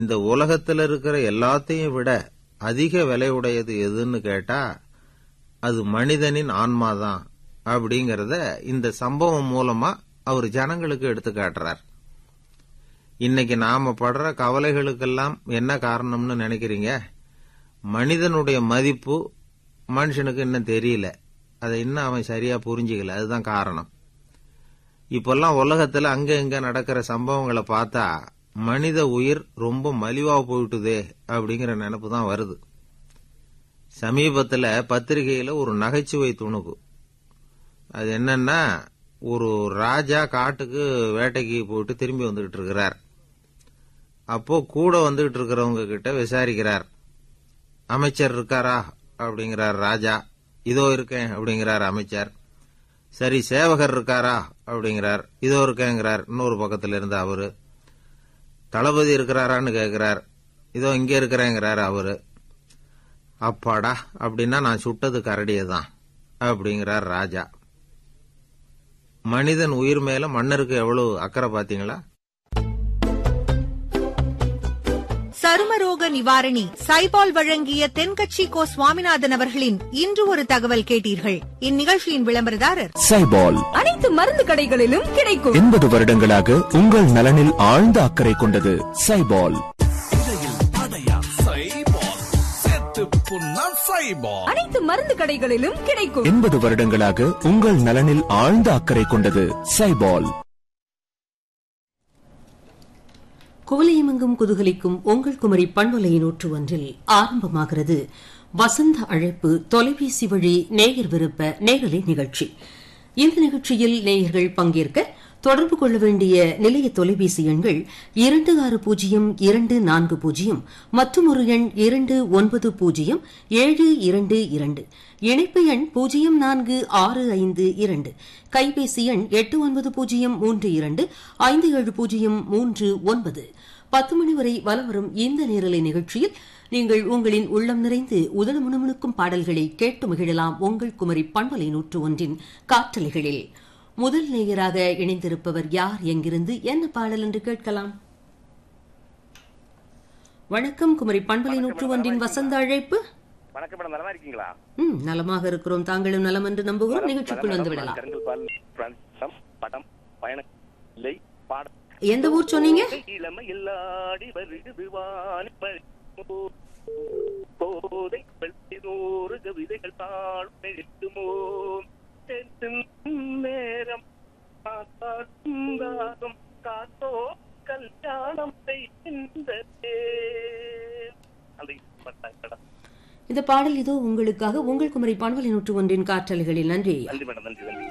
இந்த உலகத்துல இருக்கிற எல்லாத்தையும் விட அதிக விலை உடையது எதுன்னு கேட்டா அது மனிதனின் ஆன்மாதான் அப்படிங்கறத இந்த சம்பவம் மூலமா அவர் ஜனங்களுக்கு எடுத்து காட்டுறார் இன்னைக்கு நாம படுற கவலைகளுக்கெல்லாம் என்ன காரணம்னு நினைக்கிறீங்க மனிதனுடைய மதிப்பு மனுஷனுக்கு இன்னும் தெரியல அதை இன்னும் அவன் சரியா புரிஞ்சுக்கல அதுதான் காரணம் இப்பெல்லாம் உலகத்துல அங்க இங்க நடக்கிற சம்பவங்களை பார்த்தா மனித உயிர் ரொம்ப மலிவா போயிட்டுதே அப்படிங்கிற நினைப்பு தான் வருது சமீபத்துல பத்திரிகையில ஒரு நகைச்சுவை துணுக்கு அது என்னன்னா ஒரு ராஜா காட்டுக்கு வேட்டைக்கு போயிட்டு திரும்பி வந்துகிட்டு இருக்கிறார் அப்போ கூட வந்துகிட்டு இருக்கிறவங்க கிட்ட விசாரிக்கிறார் அமைச்சர் இருக்காரா அப்படிங்கிறார் ராஜா இதோ இருக்கேன் அப்படிங்கிறார் அமைச்சர் சரி சேவகர் இருக்காரா அப்படிங்கிறார் இதோ இருக்கேங்கிறார் இன்னொரு பக்கத்துல இருந்து அவரு தளபதி இருக்கிறாரான்னு கேட்கிறார் இதோ இங்க இருக்கிறேங்கிறார் அவரு அப்பாடா அப்படின்னா நான் சுட்டது கரடியை தான் அப்படிங்கிறார் ராஜா மனிதன் உயிர் மேல மன்னருக்கு எவ்வளவு அக்கறை பாத்தீங்களா சருமரோக நிவாரணி சைபால் வழங்கிய தென்கட்சி கோ சுவாமிநாதன் அவர்களின் இன்று ஒரு தகவல் கேட்டீர்கள் இந்நிகழ்ச்சியின் விளம்பரதாரர் சைபால் அனைத்து மருந்து கடைகளிலும் கிடைக்கும் எண்பது வருடங்களாக உங்கள் நலனில் ஆழ்ந்த அக்கறை கொண்டது சைபால் அனைத்து மருந்து கடைகளிலும் கிடைக்கும் எண்பது வருடங்களாக உங்கள் நலனில் ஆழ்ந்த அக்கறை கொண்டது சைபால் குவலையமெங்கும் குதூகலிக்கும் உங்கள் குமரி பண்பலை நூற்று ஒன்றில் ஆரம்பமாகிறது வசந்த அழைப்பு தொலைபேசி வழி நேயர் விருப்ப நேரலை நிகழ்ச்சி இந்த நிகழ்ச்சியில் நேயர்கள் பங்கேற்க தொடர்பு கொள்ள வேண்டிய நிலைய தொலைபேசி எண்கள் இரண்டு ஆறு பூஜ்ஜியம் இரண்டு நான்கு பூஜ்ஜியம் மற்றும் ஒரு எண் இரண்டு ஒன்பது பூஜ்ஜியம் ஏழு இரண்டு இரண்டு இணைப்பு எண் பூஜ்ஜியம் நான்கு ஆறு ஐந்து இரண்டு கைபேசி எண் எட்டு ஒன்பது பூஜ்ஜியம் மூன்று இரண்டு ஐந்து ஏழு பூஜ்ஜியம் மூன்று ஒன்பது பத்து மணி வரை வலம் வரும் இந்த நேரலை நிகழ்ச்சியில் நீங்கள் உங்களின் உள்ளம் நிறைந்து உதடு முணுமுணுக்கும் பாடல்களை கேட்டு மகிழலாம் உங்கள் குமரி பண்பலை நூற்று ஒன்றின் காற்றலைகளில் முதல் நேயராக இணைந்திருப்பவர் யார் எங்கிருந்து என்ன பாடல் என்று கேட்கலாம் வணக்கம் குமரி பண்பலை நூற்று ஒன்றின் வசந்த அழைப்பு வணக்கம் மேடம் நலமா இருக்கீங்களா ம் நலமாக இருக்கிறோம் தாங்களும் நலம் என்று நம்புகிறோம் நிகழ்ச்சிக்குள் வந்து விடலாம் கருங்கல் பால் பிரான்சம் படம் பயணம் இல்லை பாடம் எந்த ஊர் சொன்னீங்க இளமை இல்லாடி வருகிறது வானி பறிக்குமோ. போதை வெள்ளி நூறு கவிதைகள் தாழும் எழுத்துமோ தென்னும் நேரம் காத்தாடும் காத்தோ கல்யாணம் செய்கின்றதே அந்த மேடம் இந்த பாடல் இதோ உங்களுக்காக உங்கள் குமரி பண்பலை நூற்று ஒன்றின் காற்றலைகளில் நன்றி நன்றி மேடம் நன்றி நன்றி